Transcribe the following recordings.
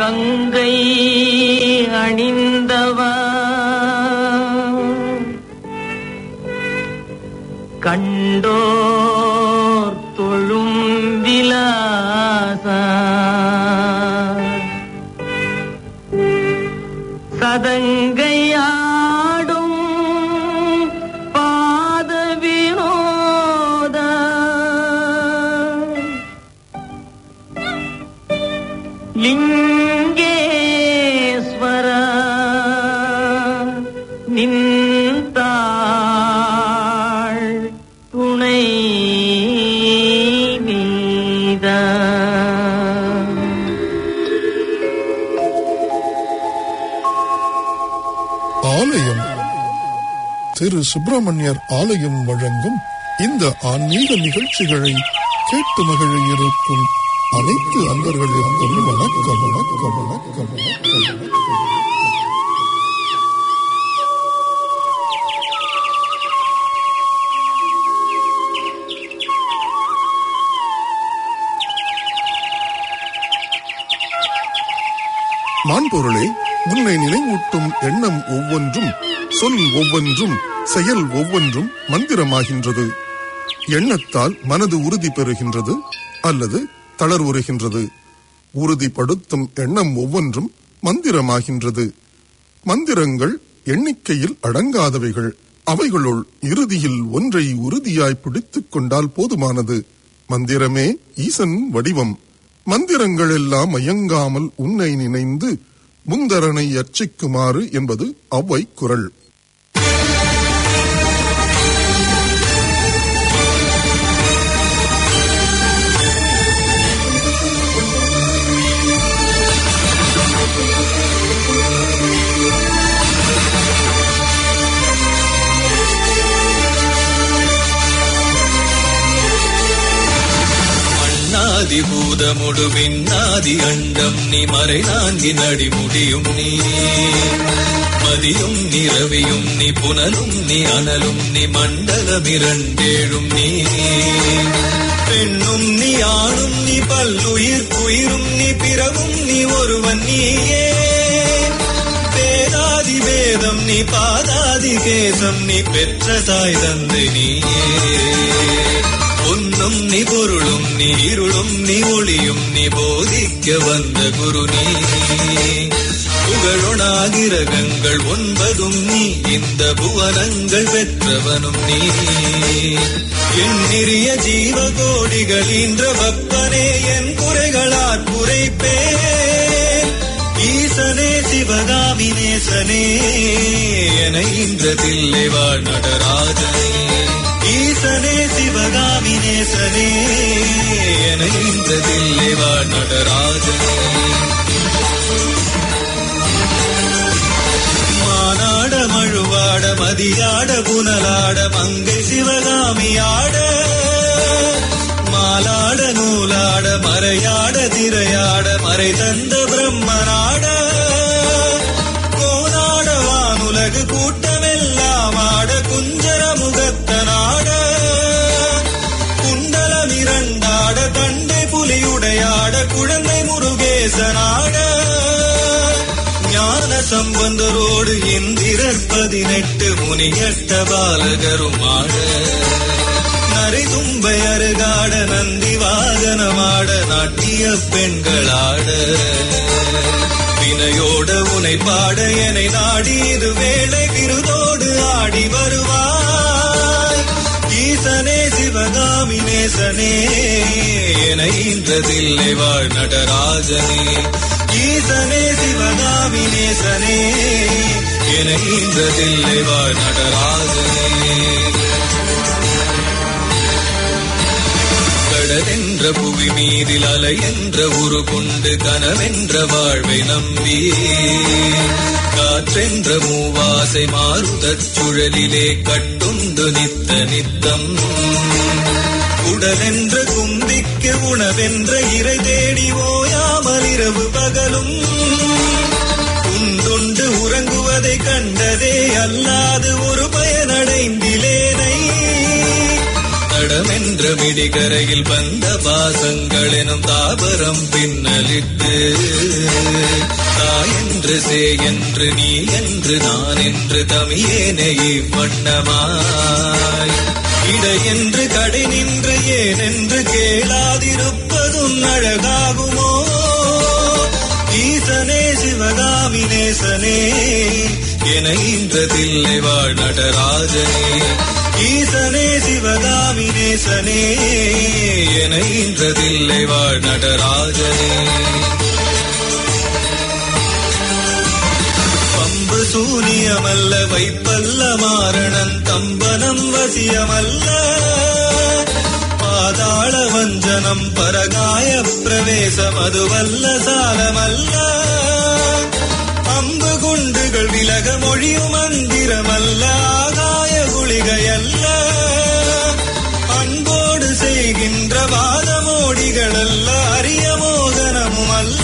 கங்கை அணிந்தவா கண்டோர் தொழும் விலாசா சதங்கையாடும் பாத வினோத லிங்கேஸ்வர நின்றாள் துணை நீதா ஆலயம் திரு சுப்பிரமணியர் ஆலயம் வழங்கும் இந்த ஆன்மீக நிகழ்ச்சிகளை கேட்டு மகிழ இருக்கும் அனைத்து அன்பர்களுக்கும் வணக்கம் வணக்கம் வணக்கம் வணக்கம் வணக்கம் மான்பொருளே உன்னை நினைவூட்டும் எண்ணம் ஒவ்வொன்றும் சொல் ஒவ்வொன்றும் செயல் ஒவ்வொன்றும் மந்திரமாகின்றது எண்ணத்தால் மனது உறுதி பெறுகின்றது அல்லது தளர்வுறுகின்றது உறுதிப்படுத்தும் எண்ணம் ஒவ்வொன்றும் மந்திரமாகின்றது மந்திரங்கள் எண்ணிக்கையில் அடங்காதவைகள் அவைகளுள் இறுதியில் ஒன்றை உறுதியாய் பிடித்துக் கொண்டால் போதுமானது மந்திரமே ஈசன் வடிவம் மந்திரங்கள் எல்லாம் மயங்காமல் உன்னை நினைந்து முந்தரனை அர்ச்சிக்குமாறு என்பது அவ்வை குரல் மண்ணாதி பூதமுடு விண்ணாதி அண்டம் நீ மறை நான்கின் அடி முடியும் நீ மதியும் நிறவியும் நீ புனலும் நீ அனலும் நீ மண்டலம் இரண்டேழும் நீ பெண்ணும் நீ ஆணும் நீ பல்லுயிர் குயிரும் நீ பிறவும் நீ ஒருவன் நீயே வேதாதி வேதம் நீ பாதாதி கேசம் நீ பெற்ற தாய் தந்தை நீயே ஒன்றும் நீ பொருளும் நீ இருளும் நீ ஒளியும் நீ போதிக்க வந்த குரு நீ புகழொணாகிரகங்கள் ஒன்பதும் நீ இந்த புவனங்கள் பெற்றவனும் நீ எண்ணிறிய ஜீவ கோடிகள் ஈன்ற வப்பனே என் குறைகளாற் குறைப்பேன் ஈசனே சிவகாமி நேசனே என இந்த தில்லை வாழ் நடராஜனே ஈசனே சிவகாமி நேசனே என இந்த தில்லை வாழ் நடராஜனே மானாட மழுவாட மதியாட புனலாட மங்கை சிவகாமி ஆட மாலாட நூலாட மறையாட திரையாட மறை தந்த பிரம்மனாட கோனாட வானுலகு கூட்டமெல்லாம் ஆட குஞ்சர முகத்தனாட குண்டலம் இரண்டாட தண்டை புலியுடையாட குழந்தை முருகேசனாட ஞான சம்பந்தரோடு இந்திரர் பதினெட்டு முனியட்ட பாலகருமாட நரை தும்பை அருகாட நந்தி வாகனமாட நாட்டிய பெண்களாட வினையோட உனை பாட எனை நாடி இது வேளை விருதோடு ஆடி வருவாய் ஈசனே சிவகாமி நேசனே என இன்றதில்லை வாழ் நடராஜனே ஈசனே சிவகாமி நேசனே என இன்றதில்லை வாழ் நடராஜனே கடலென்ற புவி மீதில் அலை என்ற உரு கொண்டு கனவென்ற வாழ்வை நம்பி காற்றென்ற மூவாசை மாறுதற் சுழலிலே கட்டுண்டு நித்த நித்தம் உடலென்ற கும்பிக்கு உணவென்ற இறை தேடி ஓயாமல் இரவு பகலும் உண்டுண்டு உறங்குவதை கண்டதே அல்லாது ஒரு பயனடைந்திலேனை தடமென்ற மிடிகரையில் வந்த பாசங்கள் எனும் தாபரம் பின்னலிட்டு தாய் என்று சே என்று நீ என்று நான் என்று தமியேனே இவ்வண்ணமாய் இடை என்று கடை நின்று ஏன் என்று கேளாதிருப்பதும் அழகாகுமோ ஈசனே சிவகாமி நேசனே என இன்றதில்லை வாழ் நடராஜனே ஈசனே சிவகாமி நேசனே என இன்றதில்லை வாழ் நடராஜனே பம்பு சூனியமல்ல வைப்பல்ல மாரணன் தம்பனம் வசியமல்ல பாதாள வஞ்சனம் பரகாய பிரவேசம் அதுவல்ல சாலமல்ல அம்பு குண்டுகள் விலக மொழியும் மந்திரமல்ல ஆகாய குளிகையல்ல அன்போடு செய்கின்ற வாதமோடிகள் அல்ல அரிய மோகனமும் அல்ல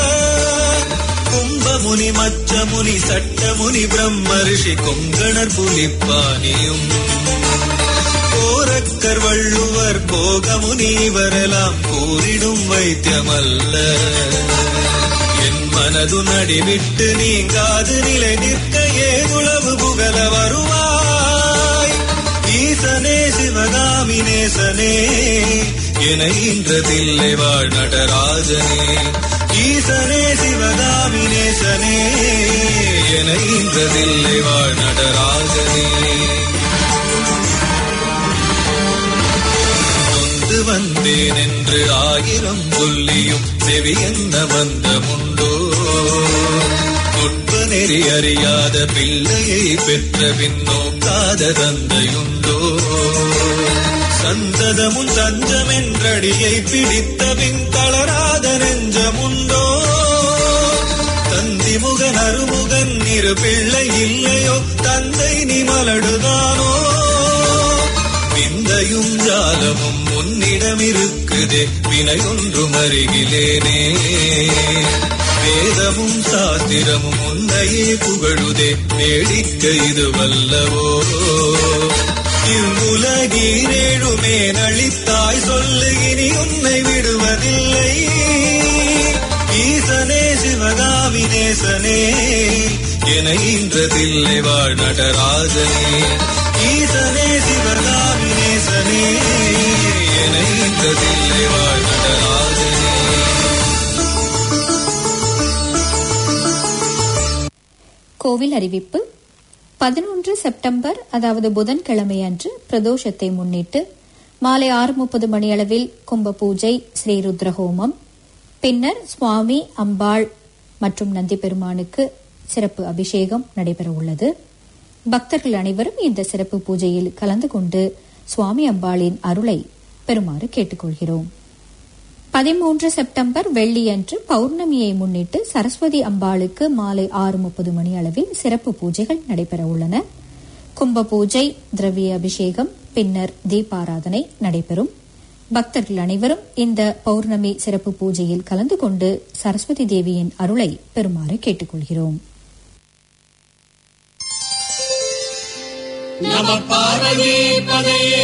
கும்பமுனி மச்ச முனி சட்ட முனி பிரம்ம ரிஷி கொங்கணர் புலிப்பானியும் கோரக்கர் வள்ளுவர் போகமுனி வரலாம் கூறிடும் வைத்தியமல்ல என் மனது நடிவிட்டு நீங்காது நிலை நிற்க ஏதுளவு புகழ வருவாய் ஈசனே சிவகாமி நேசனே என இன்றதில்லை வாழ் நடராஜனே ஈசனே சிவகாமி நேசனே என இன்றதில்லை வாழ் நடராஜனே நொந்து வந்தேன் என்று ஆயிரம் சொல்லியும் செவி என்ன வந்தமுண்டோ நுட்ப நெறி அறியாத பிள்ளையை பெற்ற பின் நோக்காத தந்தையுண்டோ சந்ததமும் தஞ்சம் என்றடியை பிடித்த பின் தளராத நெஞ்சமுண்டோ தந்தி முகன் அருமுகன் இரு பிள்ளை இல்லையோ தந்தை நீ மலடுதானோ விந்தையும் ஜாலமும் உன்னிடம் இருக்குதே வினையொன்றும் அருகிலேனே வேதமும் சாஸ்திரமும் உன்னையே புகழுதே வேடிக்கை இது வல்லவோ இவ்வுலகீரேழுமே நளித்தாய் சொல்லு இனி உன்னை விடுவதில்லை ஈசனே சிவகாமி நேசனே என இன்றதில்லை வாழ் நடராஜனே ஈசனே சிவகாமி நேசனே என இன்றதில்லை வாழ் நடராஜனே கோவில் அறிவிப்பு பதினொன்று செப்டம்பர் அதாவது புதன்கிழமை அன்று பிரதோஷத்தை முன்னிட்டு மாலை ஆறு முப்பது மணியளவில் கும்ப பூஜை ஸ்ரீ ருத்ரஹோமம் பின்னர் சுவாமி அம்பாள் மற்றும் நந்தி பெருமானுக்கு சிறப்பு அபிஷேகம் நடைபெற உள்ளது பக்தர்கள் அனைவரும் இந்த சிறப்பு பூஜையில் கலந்து கொண்டு சுவாமி அம்பாளின் அருளை பெறுமாறு கேட்டுக்கொள்கிறோம் பதிமூன்று செப்டம்பர் வெள்ளியன்று பௌர்ணமியை முன்னிட்டு சரஸ்வதி அம்பாளுக்கு மாலை ஆறு முப்பது மணி அளவில் சிறப்பு பூஜைகள் நடைபெற உள்ளன கும்ப பூஜை திரவிய அபிஷேகம் பின்னர் தீபாராதனை நடைபெறும் பக்தர்கள் அனைவரும் இந்த பௌர்ணமி சிறப்பு பூஜையில் கலந்து கொண்டு சரஸ்வதி தேவியின் அருளை பெறுமாறு கேட்டுக்கொள்கிறோம் நம பார்வதி பதையே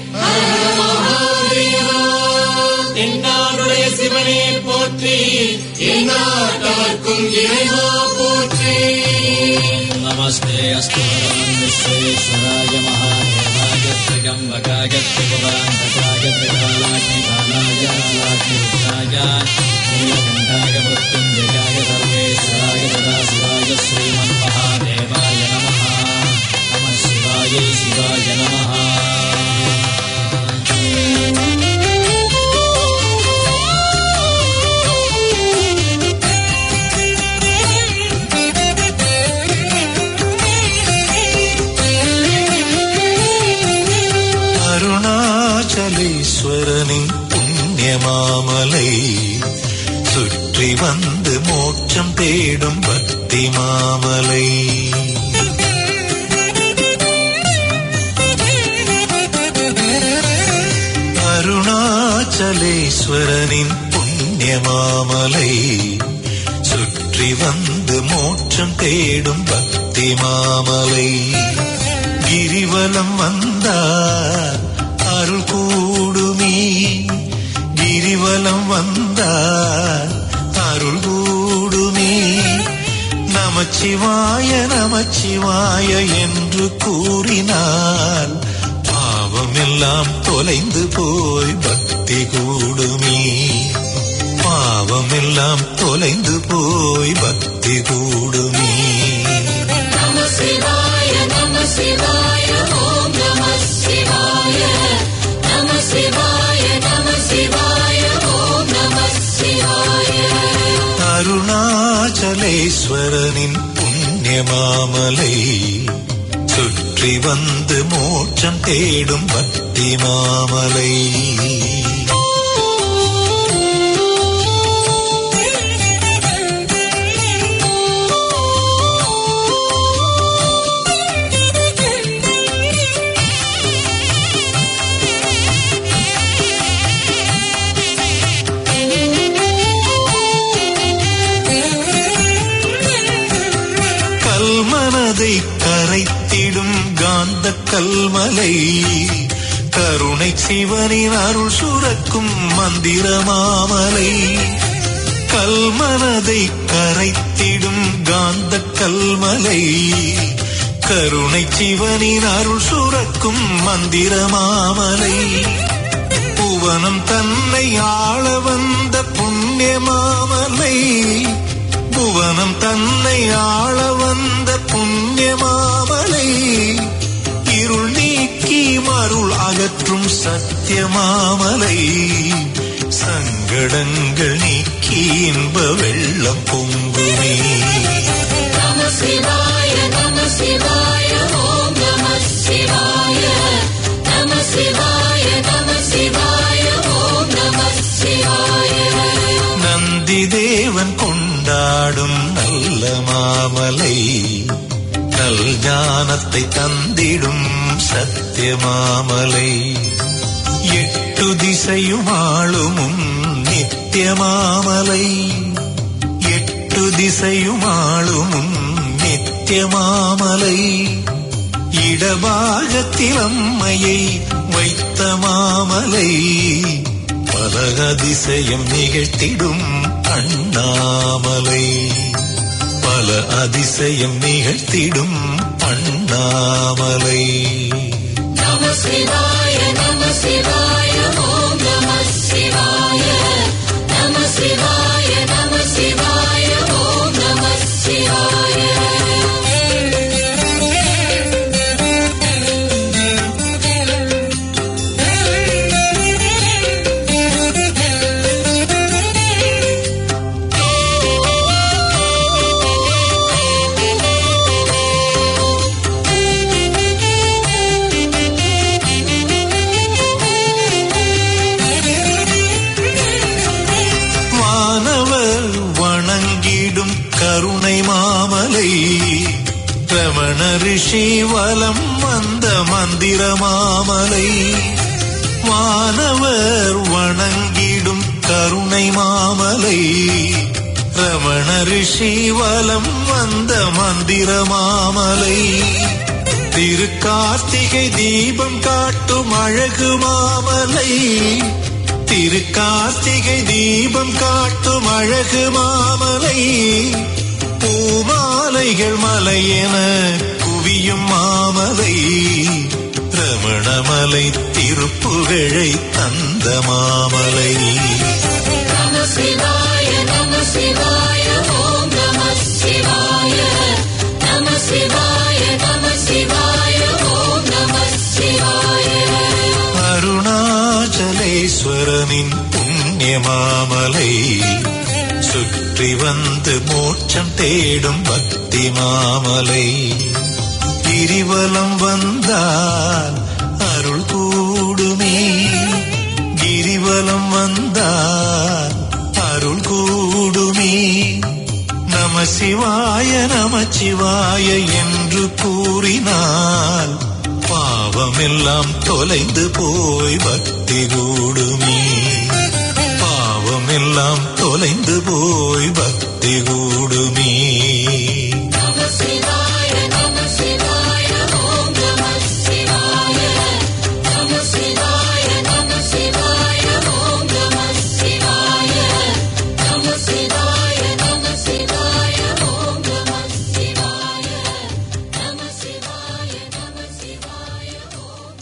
தென்னாடுடைய சிவனே போற்றி எந்நாட்டவர்க்கும் இறைவா போற்றி नमस्ते अस्तु भगवान् विश्वेश्वराय महादेवाय त्र्यम्बकाय त्रिपुरान्तकाय त्रिकालाग्निकालाय लाग्निरुद्राय नीलकण्ठाय मृत्युञ्जयाय सर्वेश्वराय सदाशिवाय श्रीमन्महादेवाय नमः नमः शिवाय शिवाय नमः அருணாச்சலேஸ்வரனின் புண்ணியமாமலை சுற்றி வந்து மோட்சம் தேடும் பக்தி மாமலை அருணாச்சலேஸ்வரனின் புண்ணியமாமலை சுற்றி வந்து மோட்சம் தேடும் பக்தி மாமலை கிரிவலம் வந்தார் அருள் கூடுமே கிரிவலம் வந்தார் அருள் கூடுமே நமச்சிவாய நமச்சிவாய என்று கூறினார் பாவம் எல்லாம் தொலைந்து போய் பக்தி கூடுமே பாவம் எல்லாம் தொலைந்து போய் பக்தி கூடுமே நம சிவாய நம சிவாய ஓம் நம சிவாய நம சிவாய நம சிவாய ஓம் நம சிவாய அருணாச்சலேஸ்வரனின் புண்ணியமாமலை சுற்றி வந்து மோட்சம் தேடும் பக்தி மாமலை கல்மனதை கரைத்திடும் காந்த கல்மலை கருணை சிவனின் அருள் சுரக்கும் மந்திர மாமலை கல்மனதை கரைத்திடும் காந்த கல்மலை கருணை சிவனின் அருள் சுரக்கும் மந்திர மாமலை புவனம் தன்னை ஆள வந்த புண்ணிய மாமலை புவனம் தன்னை ஆள வந்த புண்ணிய மாமலை இருள் நீக்கி மருள் அகற்றும் சத்திய மாமலை சங்கடங்கள் நீக்கி இன்ப வெள்ளம் பொங்குமே நம சிவாய நம சிவாய ஓம் நம சிவாய நம சிவாய நம சிவாய ஓம் நம சிவாய நந்தி தேவன் கொண்டாடும் நல்ல மாமலை நல் ஞானத்தை தந்திடும் சத்திய மாமலை எட்டு திசையும் ஆளுமும் நித்திய மாமலை எட்டு திசையும் ஆளுமும் நித்திய மாமலை இடபாகத்தில் அம்மையை வைத்த மாமலை பல அதிசயம் நிகழ்த்திடும் அண்ணாமலை பல அதிசயம் நிகழ்த்திடும் அண்ணாமலை நம சிவாய நம சிவாய ஓம் நம சிவாய நம சிவாய நம சிவாய ஓம் நம சிவாய வானவர் வணங்கிடும் கருணை மாமலை ரமண ரிஷி வலம் வந்த மந்திர மாமலை வானவர் வணங்கிடும் கருணை மாமலை ரமண ரிஷி வலம் வந்த மந்திர மாமலை திருக்கார்த்திகை தீபம் காட்டும் அழகு மாமலை திருக்கார்த்திகை தீபம் காட்டும் அழகு மாமலை பூமாலைகள் மலையென குவியும் மாமலை ரமணமலை திருப்புகழை தந்த மாமலை நம சிவாய நம சிவாய ஓம் நம சிவாய நம சிவாய நம சிவாய ஓம் நம சிவாய அருணாச்சலேஸ்வரனின் புண்ணிய மாமலை சுற்றி வந்து மோட்சம் தேடும் பக்தி மாமலை கிரிவலம் வந்தால் அருள் கூடுமே கிரிவலம் வந்தால் அருள் கூடுமே நம சிவாய நம சிவாய என்று கூறினால் பாவமெல்லாம் தொலைந்து போய் பக்தி கூடுமே பாவமெல்லாம் தொலைந்து போய் பக்தி கூடுமே நம சிவாய நம சிவாய ஓம் நம சிவாய நம சிவாய நம சிவாய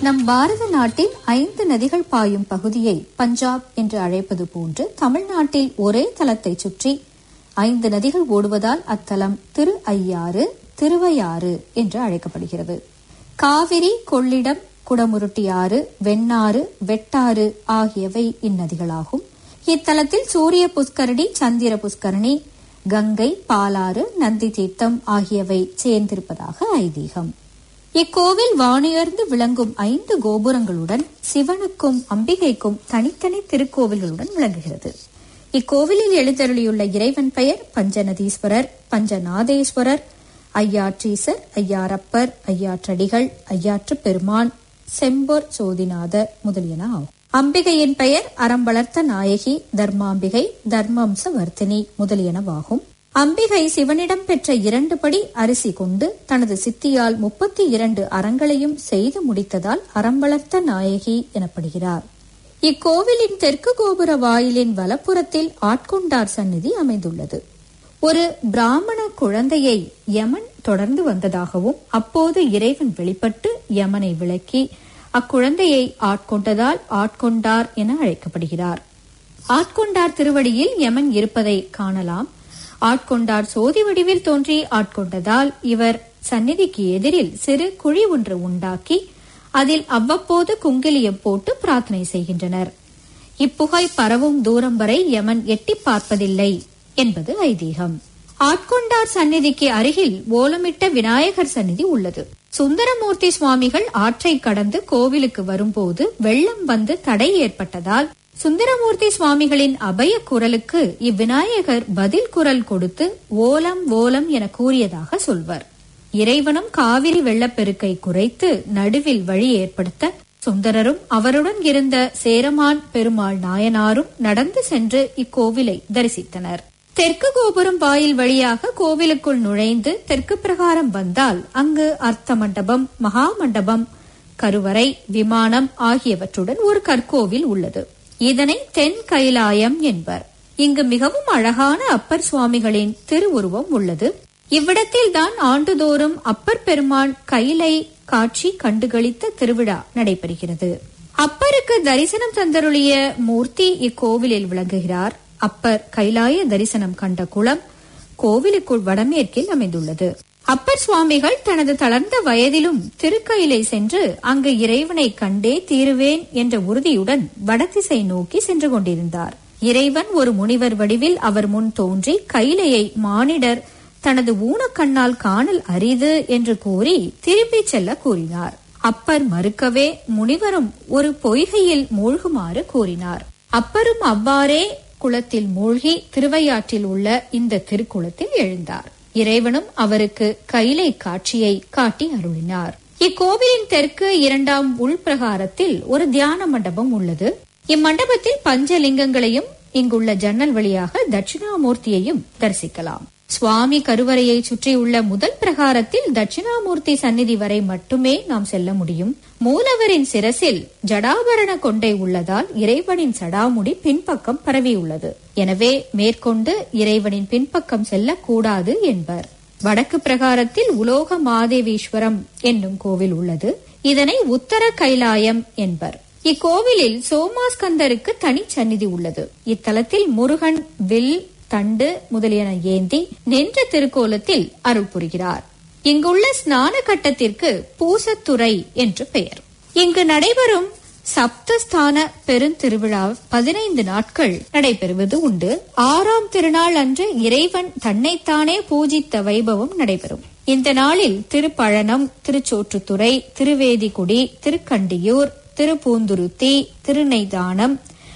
நம் பாரத நாட்டில் ஐந்து நதிகள் பாயும் பகுதியை பஞ்சாப் என்று அழைப்பது போன்று தமிழ்நாட்டில் ஒரே தலத்தை சுற்றி ஐந்து நதிகள் ஓடுவதால் அத்தலம் திரு ஐயாறு திருவையாறு என்று அழைக்கப்படுகிறது காவிரி கொள்ளிடம் குடமுருட்டியாறு வெண்ணாறு வெட்டாறு ஆகியவை இந்நதிகளாகும் இத்தலத்தில் சூரிய புஷ்கரணி சந்திர புஷ்கரணி கங்கை பாலாறு நந்தி தீர்த்தம் ஆகியவை சேர்ந்திருப்பதாக ஐதீகம் இக்கோவில் வானுயர்ந்து விளங்கும் ஐந்து கோபுரங்களுடன் சிவனுக்கும் அம்பிகைக்கும் தனித்தனி திருக்கோவில்களுடன் விளங்குகிறது இக்கோவிலில் எழுந்தருளியுள்ள இறைவன் பெயர் பஞ்சநதீஸ்வரர் பஞ்சநாதேஸ்வரர் ஐயாற்றீசர் ஐயாரப்பர் ஐயாற்றடிகள் ஐயாற்று பெருமான் செம்பொர் சோதிநாதர் முதலியன ஆகும் அம்பிகையின் பெயர் அறம் வளர்த்த நாயகி தர்மாம்பிகை தர்மம்ச வர்த்தினி முதலியனவாகும் அம்பிகை சிவனிடம் பெற்ற இரண்டு படி அரிசி கொண்டு தனது சித்தியால் முப்பத்தி இரண்டு அறங்களையும் செய்து முடித்ததால் அறம் வளர்த்த நாயகி எனப்படுகிறார் இக்கோவிலின் தெற்கு கோபுர வாயிலின் வலப்புறத்தில் ஆட்கொண்டார் சந்நிதி அமைந்துள்ளது ஒரு பிராமண குழந்தையை யமன் தொடர்ந்து வந்ததாகவும் அப்போது இறைவன் வெளிப்பட்டு யமனை விளக்கி அக்குழந்தையை ஆட்கொண்டதால் ஆட்கொண்டார் என அழைக்கப்படுகிறார் ஆட்கொண்டார் திருவடியில் யமன் இருப்பதை காணலாம் ஆட்கொண்டார் சோதி வடிவில் தோன்றி ஆட்கொண்டதால் இவர் சந்நிதிக்கு எதிரில் சிறு குழி ஒன்று உண்டாக்கி அதில் அவ்வப்போது குங்கிலியம் போட்டு பிரார்த்தனை செய்கின்றனர் இப்புகை பரவும் தூரம் வரை யமன் எட்டி பார்ப்பதில்லை என்பது ஐதீகம் ஆட்கொண்டார் சந்நிதிக்கு அருகில் ஓலமிட்ட விநாயகர் சந்நிதி உள்ளது சுந்தரமூர்த்தி சுவாமிகள் ஆற்றை கடந்து கோவிலுக்கு வரும்போது வெள்ளம் வந்து தடை ஏற்பட்டதால் சுந்தரமூர்த்தி சுவாமிகளின் அபய குரலுக்கு இவ்விநாயகர் பதில் குரல் கொடுத்து ஓலம் ஓலம் என கூறியதாக சொல்வர் இறைவனும் காவிரி வெள்ளப்பெருக்கை குறைத்து நடுவில் வழி ஏற்படுத்த சுந்தரரும் அவருடன் இருந்த சேரமான் பெருமாள் நாயனாரும் நடந்து சென்று இக்கோவிலை தரிசித்தனர் தெற்கு கோபுரம் வாயில் வழியாக கோவிலுக்குள் நுழைந்து தெற்கு பிரகாரம் வந்தால் அங்கு அர்த்த மண்டபம் மகா மண்டபம் கருவறை விமானம் ஆகியவற்றுடன் ஒரு கற்கோவில் உள்ளது இதனை தென் கைலாயம் என்பர் இங்கு மிகவும் அழகான அப்பர் சுவாமிகளின் திருவுருவம் உள்ளது இவ்விடத்தில் தான் ஆண்டுதோறும் அப்பர் பெருமான் கைலை காட்சி கண்டுகளித்த திருவிழா நடைபெறுகிறது அப்பருக்கு தரிசனம் தந்தருளிய மூர்த்தி இக்கோவிலில் விளங்குகிறார் அப்பர் கைலாய தரிசனம் கண்ட குளம் கோவிலுக்குள் வடமேற்கில் அமைந்துள்ளது அப்பர் சுவாமிகள் தனது தளர்ந்த வயதிலும் திருக்கயிலை சென்று அங்கு இறைவனை கண்டே தீருவேன் என்ற உறுதியுடன் வடதிசை நோக்கி சென்று கொண்டிருந்தார் இறைவன் ஒரு முனிவர் வடிவில் அவர் முன் தோன்றி கைலையை மானிடர் தனது ஊனக்கண்ணால் காணல் அரிது என்று கூறி திரும்பிச் செல்ல கூறினார் அப்பர் மறுக்கவே முனிவரும் ஒரு பொய்கையில் மூழ்குமாறு கூறினார் அப்பரும் அவ்வாறே குளத்தில் மூழ்கி திருவையாற்றில் உள்ள இந்த திருக்குளத்தில் எழுந்தார் இறைவனும் அவருக்கு கைலை காட்சியை காட்டி அருளினார் இக்கோவிலின் தெற்கு இரண்டாம் உள்பிரகாரத்தில் ஒரு தியான மண்டபம் உள்ளது இம்மண்டபத்தில் பஞ்சலிங்கங்களையும் இங்குள்ள ஜன்னல் வழியாக தட்சிணாமூர்த்தியையும் தரிசிக்கலாம் சுவாமி கருவறையை சுற்றியுள்ள முதல் பிரகாரத்தில் தட்சிணாமூர்த்தி சந்நிதி வரை மட்டுமே நாம் செல்ல முடியும் மூலவரின் சிரசில் ஜடாபரண கொண்டை உள்ளதால் இறைவனின் சடாமுடி பின்பக்கம் பரவியுள்ளது எனவே மேற்கொண்டு இறைவனின் பின்பக்கம் செல்லக்கூடாது என்பர் வடக்கு பிரகாரத்தில் உலோக மாதேவீஸ்வரம் என்னும் கோவில் உள்ளது இதனை உத்தர கைலாயம் என்பர் இக்கோவிலில் சோமாஸ்கந்தருக்கு தனி சந்நிதி உள்ளது இத்தலத்தில் முருகன் வில் தண்டு முதலியன ஏந்தி நின்ற திருக்கோலத்தில் அருள் புரிகிறார் இங்குள்ள ஸ்நான கட்டத்திற்கு பூசத்துறை என்று பெயர் இங்கு நடைபெறும் சப்தஸ்தான பெருந்திருவிழா பதினைந்து நாட்கள் நடைபெறுவது உண்டு ஆறாம் திருநாள் அன்று இறைவன் தன்னைத்தானே பூஜித்த வைபவம் நடைபெறும் இந்த நாளில் திருப்பழனம் திருச்சோற்றுத்துறை திருவேதிகுடி திருக்கண்டியூர் திருப்பூந்துருத்தி திருநெய்தானம்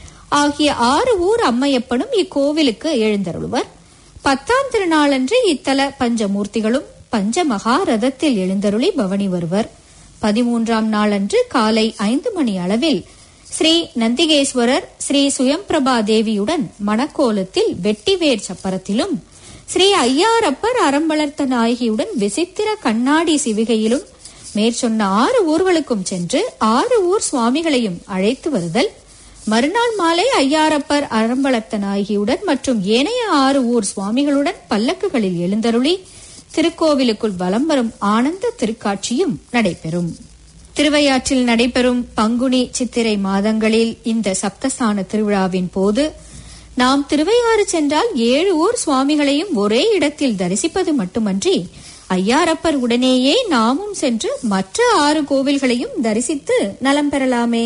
ஆகிய ஆறு ஊர் அம்மையப்பனும் இக்கோவிலுக்கு எழுந்தருளுவர் பத்தாம் திருநாளன்று இத்தல பஞ்சமூர்த்திகளும் பஞ்ச மகாரதத்தில் எழுந்தருளி பவனி வருவர் பதிமூன்றாம் நாளன்று காலை ஐந்து மணி அளவில் ஸ்ரீ நந்திகேஸ்வரர் ஸ்ரீ சுயம்பிரபா தேவியுடன் மணக்கோலத்தில் வெட்டிவேர் சப்பரத்திலும் ஸ்ரீ ஐயாரப்பர் அறம்பளர்த்த நாயகியுடன் விசித்திர கண்ணாடி சிவிகையிலும் மேற்சொன்ன ஆறு ஊர்களுக்கும் சென்று ஆறு ஊர் சுவாமிகளையும் அழைத்து வருதல் மறுநாள் மாலை ஐயாரப்பர் அறம்பளர்த்த நாயகியுடன் மற்றும் ஏனைய ஆறு ஊர் சுவாமிகளுடன் பல்லக்குகளில் எழுந்தருளி திருக்கோவிலுக்குள் வலம் வரும் ஆனந்த திருக்காட்சியும் நடைபெறும் திருவையாற்றில் நடைபெறும் பங்குனி சித்திரை மாதங்களில் இந்த சப்தஸ்தான திருவிழாவின் போது நாம் திருவையாறு சென்றால் ஏழு ஊர் சுவாமிகளையும் ஒரே இடத்தில் தரிசிப்பது மட்டுமன்றி ஐயாரப்பர் உடனேயே நாமும் சென்று மற்ற ஆறு கோவில்களையும் தரிசித்து நலம் பெறலாமே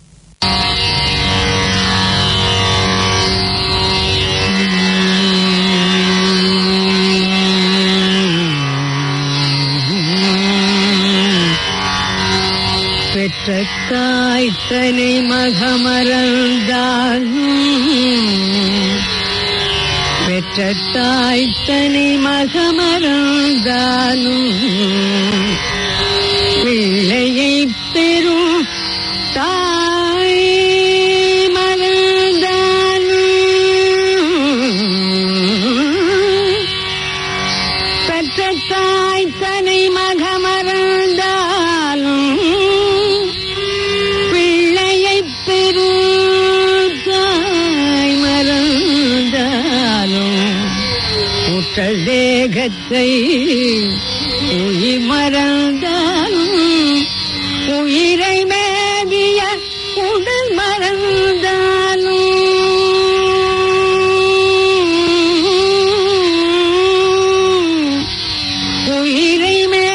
பெற்ற தாய்த்தனை மகமறந்தாலும் பெற்ற தாய்த்தனை மகமறந்தாலும் பிள்ளையை பெறும் தாய் மறந்தாலும் பெற்ற தாய் தனை மகமறந்தாலும் பிள்ளையை பெறும் தாய் மறந்தாலும் உற்ற தேகத்தை உயிர் மறந்தாலும் உயிரை மேவிய உடல் மறந்தாலும் உயிரை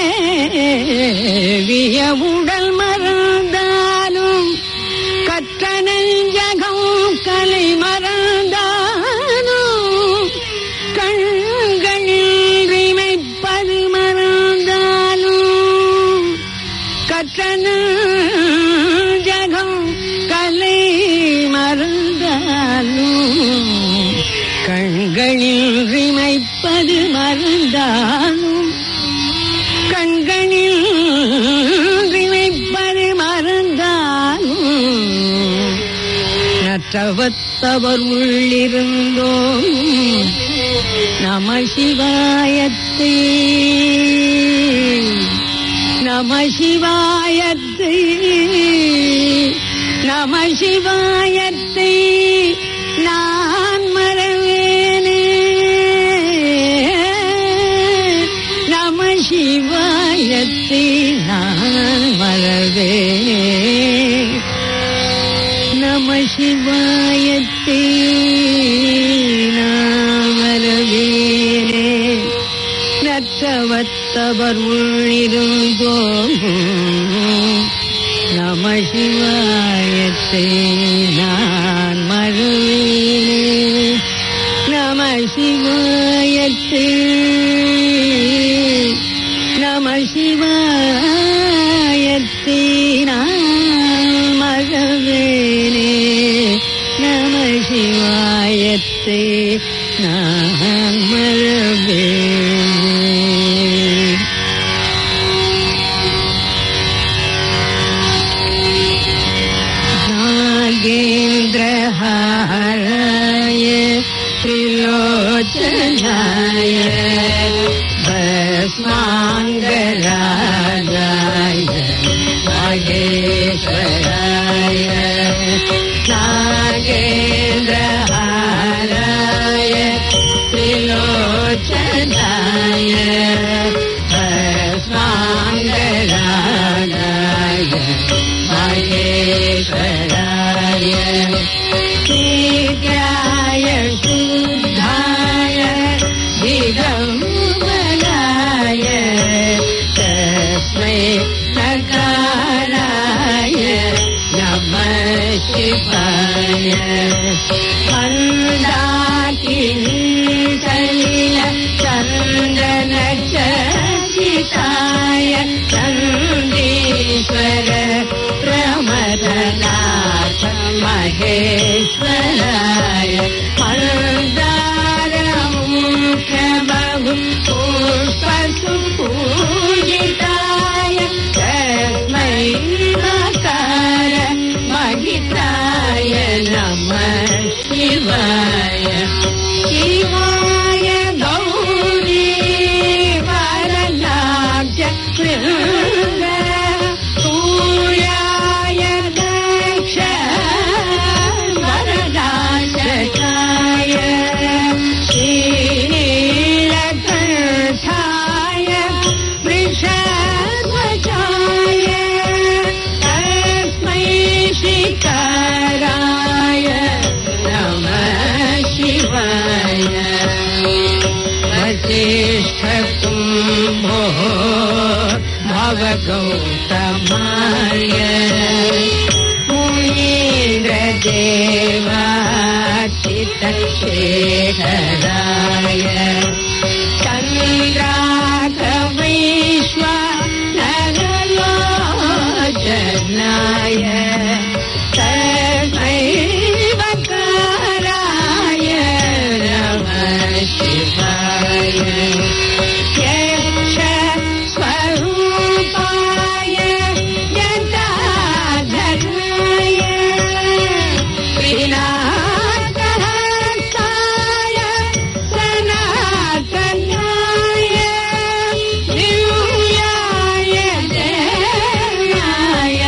மேவிய உடல் மறந்தாலும் கற்ற நெஞ்சகம் கலை மறந்தாலும் கண்களில் இமைப்பது மறந்தாலும் கற்ற நெஞ்சகம் கலை மறந்தாலும் கண்களில் இமைப்பது மறந்தாலும் கண்களில் இமைப்பது மறந்தாலும் நற்றவத்தவர் உள்ளிருந்தோம் நம சிவாயத்தை நம சிவாயத்தை நம சிவாயத்தை நான் மறவேனே நம சிவாயத்தை நான் மறவேனே நம சிவாயத்தை நாமரவேனே நற்றவத்தவர் உள்ளிருந்தோம் நம சிவாயத்தை நான் மறவேனே நம சிவாயத்தை நம சிவாயத்தை நான் மறவேனே நம சிவாயத்தை நான் மறவேனே नागेन्द्रहाराय त्रिलोचनाय भस्माङ्गरागाय नागेश्वराय नागेन्द्रहाराय त्रिलोचनाय भस्माङ्गरागाय महेश्वराय शीघ्राय शुद्धाय दिगम्बराय तस्मै नकाराय नमः शिवाय मन्दाकिनी सलिल चन्दन चर्चिताय चन्दीश्वर प्रमदनाथ महेश्वराय मन्दारमुखबहु पुष्पसुपूजिताय तस्मै मकार महिताय नमः शिवाय शिवाय गौरी वरदाब्ज कृङ्ग सूर्याय दक्ष वरदाशकाय श्रीनीलकण्ठ वसिष्ठकुम्भो भवगौतमाय मुनीन्द्रदेवाचितशेखराय चन्द्राघवैश्व नरलोचनाय तस्मैवकाराय नमः शिवाय यक्ष स्वरूपाय यदाधर्माय विनाशहस्ताय सनातनाय दिव्याय देवाय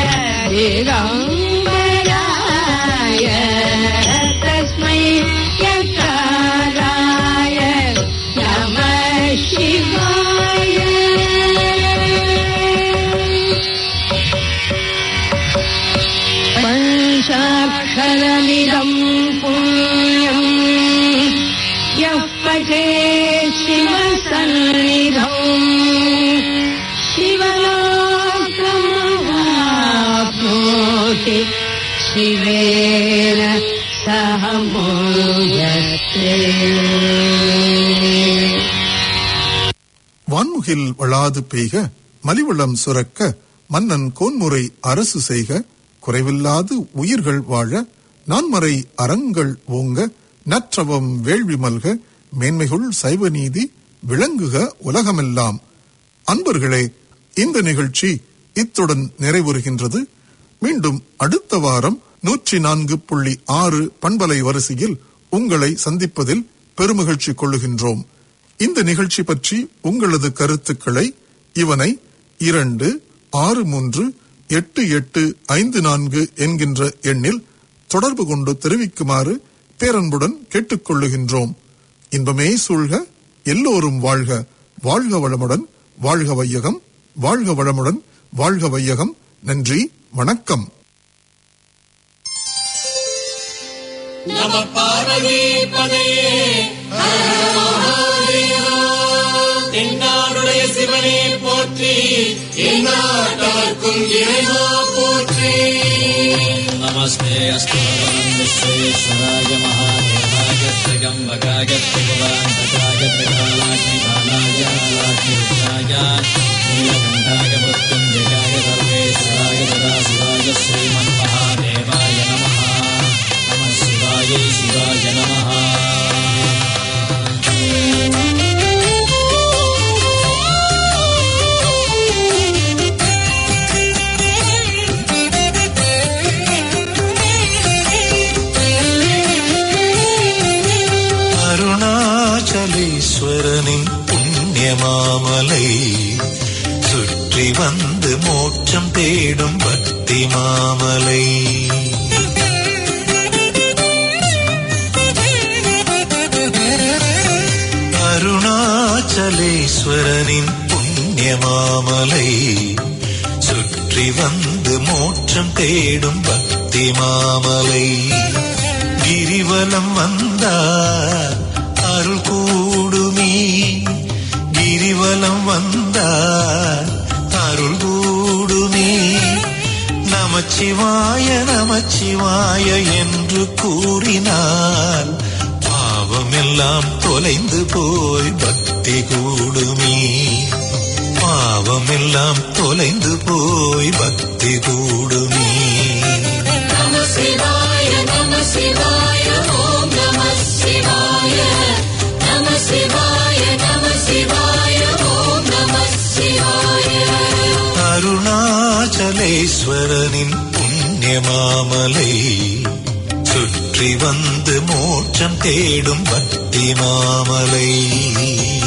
दिगम्बराय तस्मै यकाराय नमः शिवाय पञ्चाक्षरमिदम् पुण्यम् यः पठे शिवसन्निधौ शिवलोकमवाप्नोति शिवेन सह मोयते வான்முகில் வளாது பெய்க மலிவளம் சுரக்க மன்னன் கோன்முறை அரசு செய்க குறைவில்லாது உயிர்கள் வாழ நான்மறை அறங்கள் ஓங்க நற்றவம் வேள்வி மல்க மேன்மைகுள் சைவ நீதி விளங்குக உலகமெல்லாம் அன்பர்களே இந்த நிகழ்ச்சி இத்துடன் நிறைவுறுகின்றது மீண்டும் அடுத்த வாரம் நூற்றி நான்கு புள்ளி ஆறு பண்பலை வரிசையில் உங்களை சந்திப்பதில் பெருமகிழ்ச்சி கொள்ளுகின்றோம் இந்த நிகழ்ச்சி பற்றி உங்களது கருத்துக்களை இவனை இரண்டு ஆறு மூன்று எட்டு எட்டு ஐந்து நான்கு என்கின்ற எண்ணில் தொடர்பு கொண்டு தெரிவிக்குமாறு பேரன்புடன் கேட்டுக்கொள்ளுகின்றோம் இன்பமே சூழ்க எல்லோரும் வாழ்க வாழ்க வளமுடன் வாழ்க வையகம் வாழ்க வளமுடன் வாழ்க வையகம் நன்றி வணக்கம் நம பார்வதி பதையே தென்னாடுடைய சிவனே போற்றி எந்நாட்டவர்க்கும் இறைவா போற்றி नमस्ते अस्तु भगवन् विश्वेश्वराय महादेवाय त्र्यम्बकाय त्रिभुवान्तकाय त्रिकालाग्निकालाय लाग्निरुद्राय नीलकण्ठाय मृत्युञ्जयाय सर्वेश्वराय सदाशिवाय श्रीमन्महादेवाय नमः नमः शिवाय शिवाय नमः அருணாச்சலேஸ்வரனின் புண்ணியமாமலை சுற்றி வந்து மோட்சம் தேடும் பக்தி மாமலை அருணாச்சலேஸ்வரனின் புண்ணியமாமலை சுற்றி வந்து மோட்சம் தேடும் பக்தி மாமலை கிரிவலம் வந்தார் அருள் கூடுமே கிரிவலம் வந்தார் அருள் கூடுமே நமச்சிவாய நமச்சிவாய என்று கூறினார் பாவமெல்லாம் தொலைந்து போய் பக்தி கூடுமே பாவமெல்லாம் தொலைந்து போய் பக்தி கூடுமே நம சிவாய நம சிவாய ஓம் நம சிவாய நம சிவாய நம சிவாய ஓம் நம சிவாய அருணாச்சலேஸ்வரனின் புண்ணியமாமலை சுற்றி வந்து மோட்சம் தேடும் பக்தி மாமலை